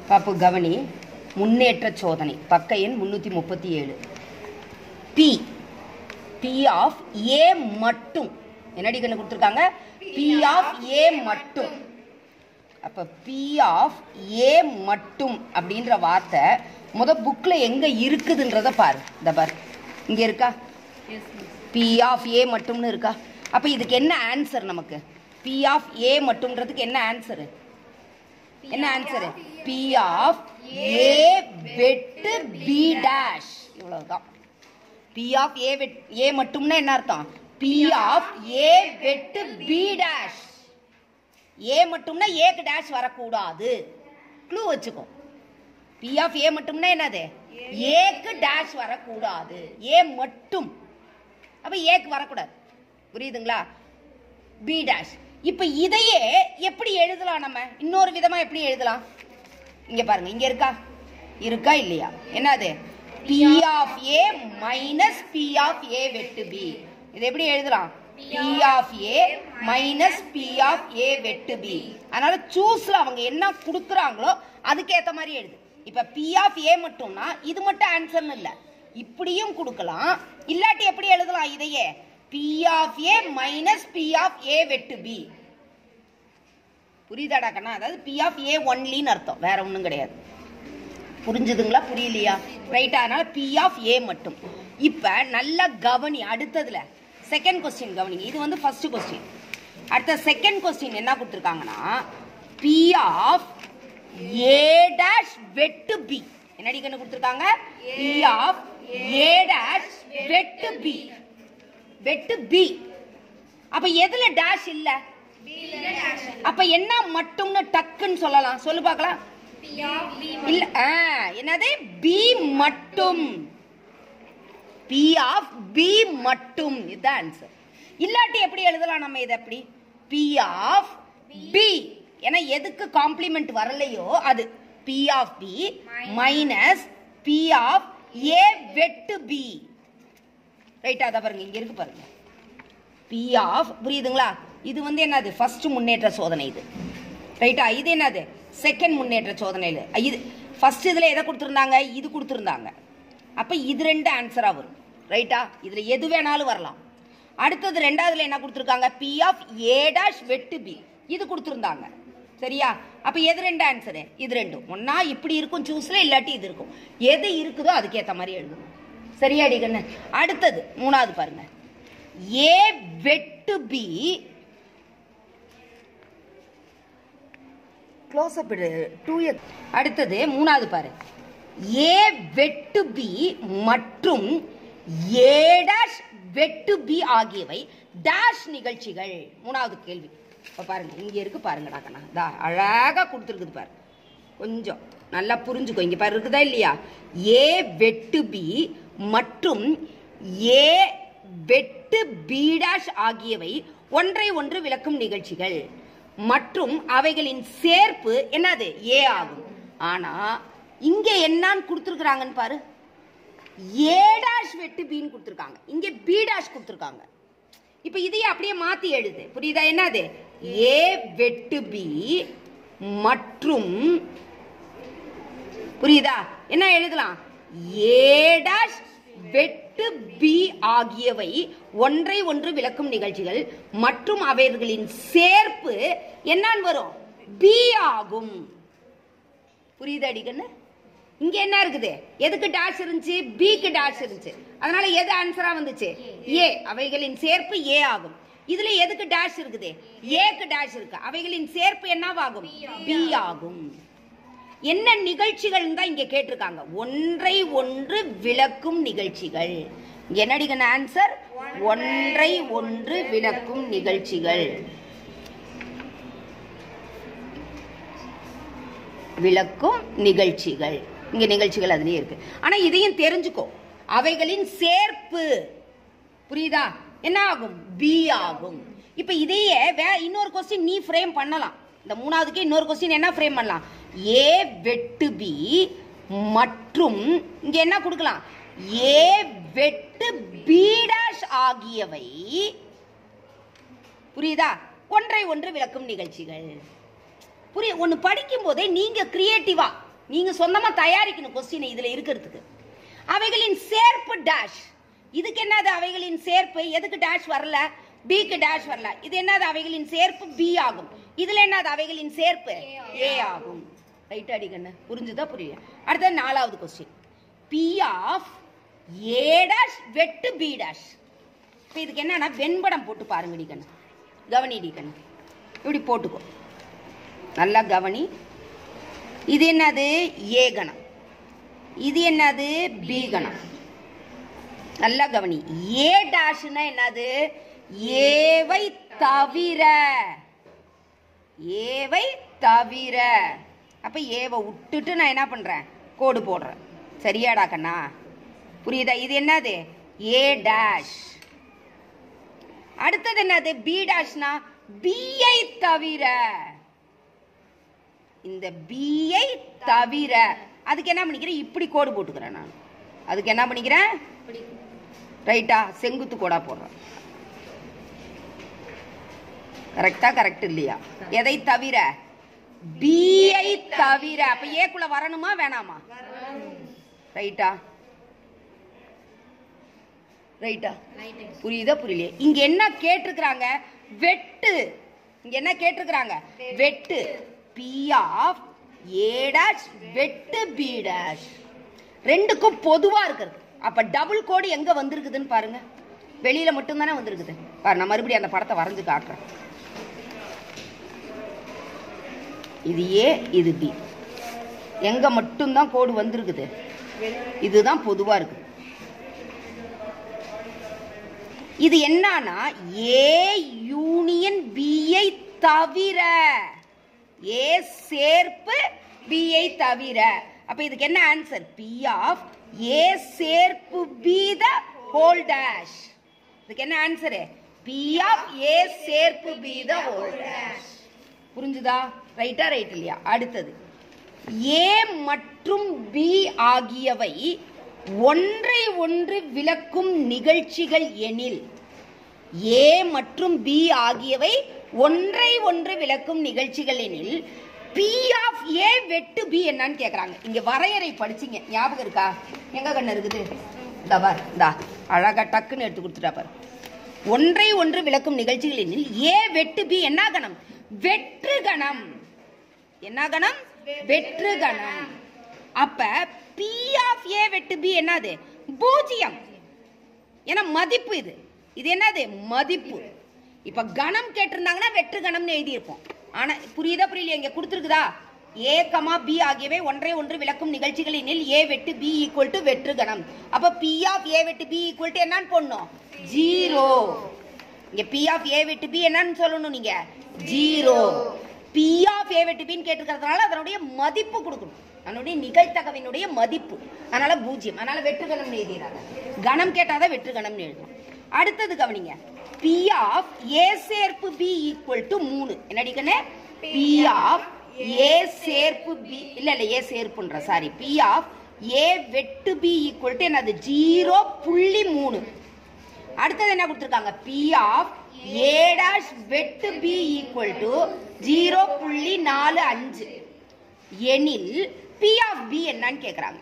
பாப்பு கவனி முன்னேற்ற சோதனை பக்க எண் முன்னூற்றி முப்பத்தி ஏழு பி பி ஆஃப் ஏ மட்டும் என்னடி கண்ணு கொடுத்துருக்காங்க பி ஆஃப் ஏ மட்டும் அப்போ பி ஆஃப் ஏ மட்டும் அப்படின்ற வார்த்தை முத புக்கில் எங்கே இருக்குதுன்றத பாரு இந்த பாரு இங்கே இருக்கா பி ஆஃப் ஏ மட்டும்னு இருக்கா அப்போ இதுக்கு என்ன ஆன்சர் நமக்கு பி ஆஃப் ஏ மட்டும்ன்றதுக்கு என்ன ஆன்சரு என்ன ஆன்சரு பி ஆஃப் ஏ வெட்டு பி டேஷ் இவ்வளவுதான் பி ஆஃப் ஏ வெட் ஏ மட்டும்னா என்ன அர்த்தம் பி ஆஃப் ஏ வெட்டு பி டேஷ் ஏ மட்டும்னா ஏக்கு டேஷ் வரக்கூடாது க்ளூ வச்சுக்கோ பி ஆஃப் ஏ மட்டும்னா என்னது ஏக்கு டேஷ் வரக்கூடாது ஏ மட்டும் அப்ப ஏக்கு வரக்கூடாது புரியுதுங்களா பி டேஷ் இப்ப இதையே எப்படி எழுதலாம் நம்ம இன்னொரு விதமா எப்படி எழுதலாம் இங்க பாருங்க இங்க இருக்கா இருக்கா இல்லையா என்னது P of A minus P of A வெட்டு பி இது எப்படி எழுதலாம் P of A minus P of A வெட்டு பி அதனால சூஸ்ல அவங்க என்ன கொடுக்குறாங்களோ அதுக்கேத்த மாதிரி எழுது இப்ப பி ஆஃப் ஏ மட்டும்னா இது மட்டும் ஆன்சர்னு இல்ல இப்படியும் கொடுக்கலாம் இல்லாட்டி எப்படி எழுதலாம் இதையே P of A minus P of A வெட்டு பி புரியுதாடா கண்ணா அதாவது பி ஆஃப் ஏ ஒன்லின்னு அர்த்தம் வேற ஒன்றும் கிடையாது புரிஞ்சுதுங்களா புரியலையா ரைட்டா அதனால பி ஆஃப் ஏ மட்டும் இப்போ நல்லா கவனி அடுத்ததுல செகண்ட் கொஸ்டின் கவனிங்க இது வந்து ஃபர்ஸ்ட் கொஸ்டின் அடுத்த செகண்ட் கொஸ்டின் என்ன கொடுத்துருக்காங்கன்னா பி ஆஃப் ஏ டேஷ் வெட்டு பி என்னடி கண்ணு கொடுத்துருக்காங்க பி ஆஃப் ஏ டேஷ் வெட்டு பி வெட்டு பி அப்ப எதுல டேஷ் இல்ல அப்ப என்ன மட்டும்னு டக்குன்னு சொல்லலாம் சொல்லு பார்க்கலாம் இல்ல ஆ, என்னது பி மட்டும் பி ஆஃப் பி மட்டும் இதுதான் ஆன்சர் இல்லாட்டி எப்படி எழுதலாம் நம்ம இதை எப்படி பி ஆஃப் பி ஏன்னா எதுக்கு காம்ப்ளிமெண்ட் வரலையோ அது P of B minus P of A வெட்டு பி ரைட்டா அதை பாருங்க இங்க இருக்கு பாருங்க பி ஆஃப் புரியுதுங்களா இது வந்து என்னது ஃபர்ஸ்ட் முன்னேற்ற சோதனை இது ரைட்டா இது என்னது செகண்ட் முன்னேற்ற சோதனையில் இது ஃபர்ஸ்ட் இதில் எதை கொடுத்துருந்தாங்க இது கொடுத்துருந்தாங்க அப்போ இது ரெண்டு ஆன்சராக வரும் ரைட்டா இதில் எது வேணாலும் வரலாம் அடுத்தது ரெண்டாவதுல என்ன கொடுத்துருக்காங்க பி ஆஃப் ஏ டேஷ் வெட்டு பி இது கொடுத்துருந்தாங்க சரியா அப்போ எது ரெண்டு ஆன்சரு இது ரெண்டும் ஒன்றா இப்படி இருக்கும் சூஸில் இல்லாட்டி இது இருக்கும் எது இருக்குதோ அதுக்கேற்ற மாதிரி எழுதணும் சரியாடி கண்ணு அடுத்தது மூணாவது பாருங்க ஏ வெட்டு பி க்ளோஸ் அப் டூ அடுத்தது மூணாவது பாரு ஏ வெட்டு பி மற்றும் ஏ டேஷ் வெட்டு பி ஆகியவை டேஷ் நிகழ்ச்சிகள் மூணாவது கேள்வி இப்போ பாருங்க இங்க இருக்கு பாருங்கடா கண்ணா தா அழகா கொடுத்துருக்குது பாரு கொஞ்சம் நல்லா புரிஞ்சுக்கோ இங்க பாரு இருக்குதா இல்லையா ஏ வெட்டு பி மற்றும் ஏ வெட்டு பி டேஷ் ஆகியவை ஒன்றை ஒன்று விளக்கும் நிகழ்ச்சிகள் மற்றும் அவைகளின் சேர்ப்பு என்னது ஏ ஆகும் ஆனா இங்க என்னன்னு கொடுத்துருக்குறாங்கன்னு பாரு ஏ டேஷ் வெட்டு பின்னு கொடுத்துருக்காங்க இங்க பி டேஷ் கொடுத்துருக்காங்க இப்ப இதையே அப்படியே மாத்தி எழுது புரியுதா என்னது ஏ வெட்டு பி மற்றும் புரியுதா என்ன எழுதலாம் ஏ டேஷ் வெட்டு பி ஆகியவை ஒன்றை ஒன்று விளக்கும் நிகழ்ச்சிகள் மற்றும் அவைகளின் சேர்ப்பு என்னன்னு வரும் பி ஆகும் புரியுதா அடிக்கண்ணு இங்க என்ன இருக்குது எதுக்கு டேஷ் இருந்துச்சு பிக்கு டேஷ் இருந்துச்சு அதனால எது ஆன்சரா வந்துச்சு ஏ அவைகளின் சேர்ப்பு ஏ ஆகும் இதுல எதுக்கு டேஷ் இருக்குது ஏக்கு டேஷ் இருக்கு அவைகளின் சேர்ப்பு என்னவாகும் பி ஆகும் என்ன நிகழ்ச்சிகள் தான் இங்க கேட்டிருக்காங்க ஒன்றை ஒன்று விளக்கும் நிகழ்ச்சிகள் இங்க என்னடிக்கன ஆன்சர் ஒன்றை ஒன்று விளக்கும் நிகழ்ச்சிகள் விளக்கும் நிகழ்ச்சிகள் இங்க நிகழ்ச்சிகள் அதுலயே இருக்கு ஆனா இதையும் தெரிஞ்சுக்கோ அவைகளின் சேர்ப்பு புரியுதா என்ன ஆகும் பி ஆகும் இப்ப இதையே வே இன்னொரு கொஸ்டின் நீ ஃப்ரேம் பண்ணலாம் இந்த மூணாவதுக்கு இன்னொரு கொஸ்டின் என்ன ஃப்ரேம் பண்ணலாம் ஏ வெட்டு பி மற்றும் இங்க என்ன கொடுக்கலாம் ஏ வெட்டு பி டேஷ் ஆகியவை புரியுதா ஒன்றை ஒன்று விளக்கும் நிகழ்ச்சிகள் புரிய ஒன்று படிக்கும் போதே நீங்க கிரியேட்டிவா நீங்க சொந்தமா தயாரிக்கணும் கொஸ்டின் இதுல இருக்கிறதுக்கு அவைகளின் சேர்ப்பு டேஷ் இதுக்கு என்னது அவைகளின் சேர்ப்பு எதுக்கு டேஷ் வரல பிக்கு டேஷ் வரல இது என்னது அவைகளின் சேர்ப்பு பி ஆகும் இதுல என்னது அவைகளின் சேர்ப்பு ஏ ஆகும் ரைட் அடிக்கண்ணு புரிஞ்சுதா புரியல அடுத்தது நாலாவது question P of A dash வெட்டு பி டேஷ் இப்போ இதுக்கு என்னன்னா வெண்படம் போட்டு பாருங்க டிக்கண்ணு கவனி டிக்கண்ணு இப்படி போட்டுக்கோ நல்லா கவனி இது என்னது ஏ கணம் இது என்னது பி கணம் நல்லா கவனி ஏ டேஷ்னா என்னது ஏவை தவிர ஏவை தவிர அப்ப ஏவை விட்டுட்டு நான் என்ன பண்றேன் கோடு போடுறேன் சரியாடா கண்ணா புரியுதா இது என்னது ஏ டேஷ் அடுத்தது என்னது பி டேஷ்னா பிஐ தவிர இந்த பிஐ தவிர அதுக்கு என்ன பண்ணிக்கிறேன் இப்படி கோடு போட்டுக்கிறேன் நான் அதுக்கு என்ன பண்ணிக்கிறேன் ரைட்டா செங்குத்து கோடா போடுறேன் கரெக்டா கரெக்ட் இல்லையா எதை தவிர பிஐ தவிர அப்ப ஏக்குள்ள வரணுமா வேணாமா ரைட்டா ரைட்டா புரியுதா புரியலையே இங்க என்ன கேட்டிருக்கிறாங்க வெட்டு இங்க என்ன கேட்டிருக்கிறாங்க வெட்டு பி ஆஃப் ஏ டேஷ் வெட்டு பி டேஷ் ரெண்டுக்கும் பொதுவா இருக்கிறது அப்ப டபுள் கோடு எங்க வந்திருக்குதுன்னு பாருங்க வெளியில மட்டும் தானே வந்திருக்குது பாரு நான் மறுபடியும் அந்த படத்தை வரைஞ்சு காட்டுறேன் இது ஏ இது பி எங்க மட்டும்தான் கோடு வந்திருக்குது இதுதான் பொதுவா இருக்குது இது என்னன்னா ஏ யூனியன் பிஐ தவிர ஏ சேர்ப்பு பிஐ தவிர அப்ப இதுக்கு என்ன ஆன்சர் பி ஆஃப் ஏ சேர்ப்பு பி த ஹோல் டேஷ் இதுக்கு என்ன ஆன்சர் பி ஆஃப் ஏ சேர்ப்பு பி த ஹோல் டேஷ் புரிஞ்சுதா ரைட்டா ரைட் இல்லையா அடுத்தது ஏ மற்றும் பி ஆகியவை ஒன்றை ஒன்று விளக்கும் நிகழ்ச்சிகள் எனில் ஏ மற்றும் பி ஆகியவை ஒன்றை ஒன்று விளக்கும் நிகழ்ச்சிகள் எனில் பி ஆஃப் ஏ வெட்டு பி என்னன்னு கேக்குறாங்க இங்க வரையறை படிச்சீங்க ஞாபகம் இருக்கா எங்க கண்ணு இருக்குது இந்த பார் இந்தா அழகா டக்குன்னு எடுத்து கொடுத்துட்டா பாரு ஒன்றை ஒன்று விளக்கும் நிகழ்ச்சிகள் எனில் ஏ வெட்டு பி என்ன கணம் வெற்று கணம் என்ன கணம் வெற்று கணம் அப்ப பி ஆஃப் ஏ வெட்டு பி என்னது பூஜ்ஜியம் ஏன்னா மதிப்பு இது இது என்னது மதிப்பு இப்ப கணம் கேட்டிருந்தாங்கன்னா வெற்று கணம்னு எழுதியிருப்போம் ஆனா புரியுதா புரியலையா இங்க கொடுத்துருக்குதா ஏ கமா பி ஆகியவை ஒன்றை ஒன்று விளக்கும் நிகழ்ச்சிகளினில் ஏ வெட்டு பி ஈக்குவல் டு வெற்று கணம் அப்ப பி ஆஃப் ஏ வெட்டு பி ஈக்குவல் டு என்னன்னு போடணும் ஜீரோ இங்க பி ஆஃப் ஏ வெட்டு பி என்னன்னு சொல்லணும் நீங்க ஜீரோ பி ஆஃப் ஏ வெட்டு பின்னு கேட்டிருக்கிறதுனால அதனுடைய மதிப்பு கொடுக்கணும் அதனுடைய நிகழ்த்தகவினுடைய மதிப்பு அதனால பூஜ்ஜியம் அதனால வெற்று கணம்னு எழுதிடுறாங்க கணம் கேட்டாதான் வெற்று கணம்னு எழுதணும் அடுத்தது கவனிங்க பி ஆஃப் ஏ சேர்ப்பு பி ஈக்குவல் டு மூணு என்னடி கண்ணு பி ஆஃப் ஏ சேர்ப்பு பி இல்ல இல்ல ஏ சேர்ப்புன்ற சாரி பி ஆஃப் ஏ வெட்டு பி ஈக்குவல் டு என்னது ஜீரோ புள்ளி மூணு அடுத்தது என்ன கொடுத்துருக்காங்க பி ஆஃப் ஏ டாஷ் வெட்டு பி ஈக்குவல் டு ஜீரோ புள்ளி நாலு அஞ்சு எனில் பி ஆஃப் பி என்னன்னு கேக்குறாங்க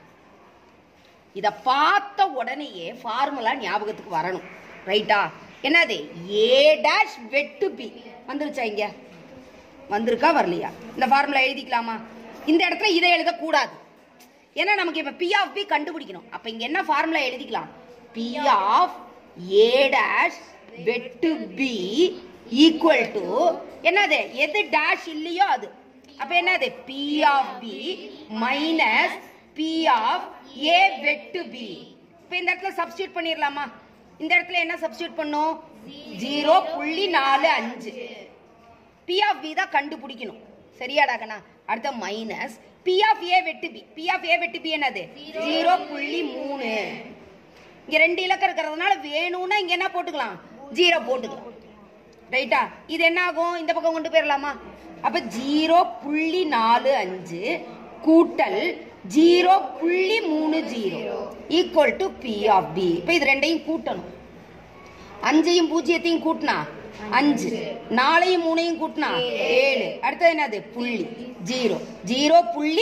இத பார்த்த உடனேயே ஃபார்முலா ஞாபகத்துக்கு வரணும் ரைட்டா என்னது ஏ டாஷ் வெட்டு பி வந்துருச்சா இங்க வந்திருக்கா வரலையா இந்த ஃபார்முலா எழுதிக்கலாமா இந்த இடத்துல இதை எழுதக்கூடாது ஏன்னா நமக்கு இப்ப பி ஆஃப் பி கண்டுபிடிக்கணும் அப்ப இங்க என்ன ஃபார்முலா எழுதிக்கலாம் பி ஆஃப் ஏ டாஷ் வெட்டு பி ஈக்குவல் டு என்னது எது டேஷ் இல்லையோ அது அப்ப என்னது P of B minus P of A வெட்டு பி இப்ப இந்த இடத்துல சப்ஸ்டியூட் பண்ணிடலாமா இந்த இடத்துல என்ன சப்ஸ்டியூட் பண்ணும் ஜீரோ புள்ளி நாலு அஞ்சு பி ஆஃப் பி தான் கண்டுபிடிக்கணும் சரியாடா கண்ணா அடுத்த மைனஸ் பி ஆஃப் ஏ வெட்டு பி பி ஆஃப் ஏ வெட்டு பி என்னது ஜீரோ புள்ளி மூணு இங்க ரெண்டு இலக்கம் இருக்கிறதுனால வேணும்னா இங்க என்ன போட்டுக்கலாம் ஜீரோ போட்டுக்கலாம் ரைட்டா இது என்ன ஆகும் இந்த பக்கம் கொண்டு போயிடலாமா அப்ப ஜீரோ புள்ளி நாலு அஞ்சு கூட்டல் ஜீரோ புள்ளி மூணு zero equal to P of B இப்ப இது ரெண்டையும் கூட்டணும் அஞ்சையும் பூஜ்ஜியத்தையும் கூட்டினா அஞ்சு நாலையும் மூணையும் கூட்டினா ஏழு அடுத்தது என்னது புள்ளி ஜீரோ ஜீரோ புள்ளி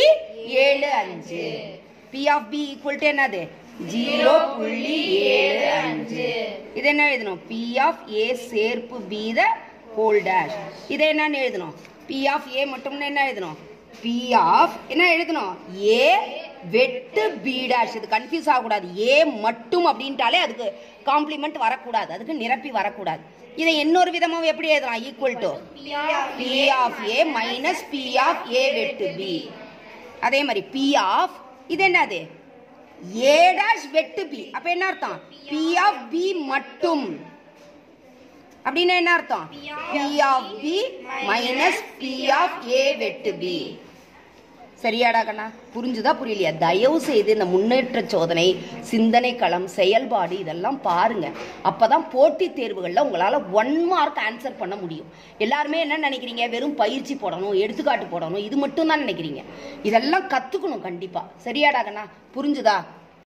ஏழு அஞ்சு P of B equal to என்னது ஜீரோ புள்ளி ஏழு அஞ்சு இது என்ன எழுதணும் பி ஆஃப் ஏ சேர்ப்பு பி த ஹோல் டேஷ் இதை என்னன்னு எழுதணும் பி ஆஃப் ஏ மட்டும்னு என்ன எழுதணும் பி ஆஃப் என்ன எழுதணும் ஏ வெட்டு பி டேஷ் இது கன்ஃபியூஸ் ஆகக்கூடாது ஏ மட்டும் அப்படின்ட்டாலே அதுக்கு காம்ப்ளிமெண்ட் வரக்கூடாது அதுக்கு நிரப்பி வரக்கூடாது இதை இன்னொரு விதமாக எப்படி எழுதலாம் equal to P of A minus P of A வெட்டு பி அதே மாதிரி பி ஆஃப் இது என்னது ஏ டேஷ் வெட்டு பி அப்ப என்ன அர்த்தம் பி ஆஃப் பி மட்டும் அப்படின்னா என்ன அர்த்தம் P of B minus P of A வெட்டு பி சரியாடா கண்ணா புரிஞ்சுதா புரியலையா தயவு செய்து இந்த முன்னேற்ற சோதனை சிந்தனை களம் செயல்பாடு இதெல்லாம் பாருங்க அப்பதான் போட்டித் தேர்வுகளில் உங்களால ஒன் மார்க் ஆன்சர் பண்ண முடியும் எல்லாருமே என்ன நினைக்கிறீங்க வெறும் பயிற்சி போடணும் எடுத்துக்காட்டு போடணும் இது மட்டும் தான் நினைக்கிறீங்க இதெல்லாம் கத்துக்கணும் கண்டிப்பா சரியாடா கண்ணா புரிஞ்சுதா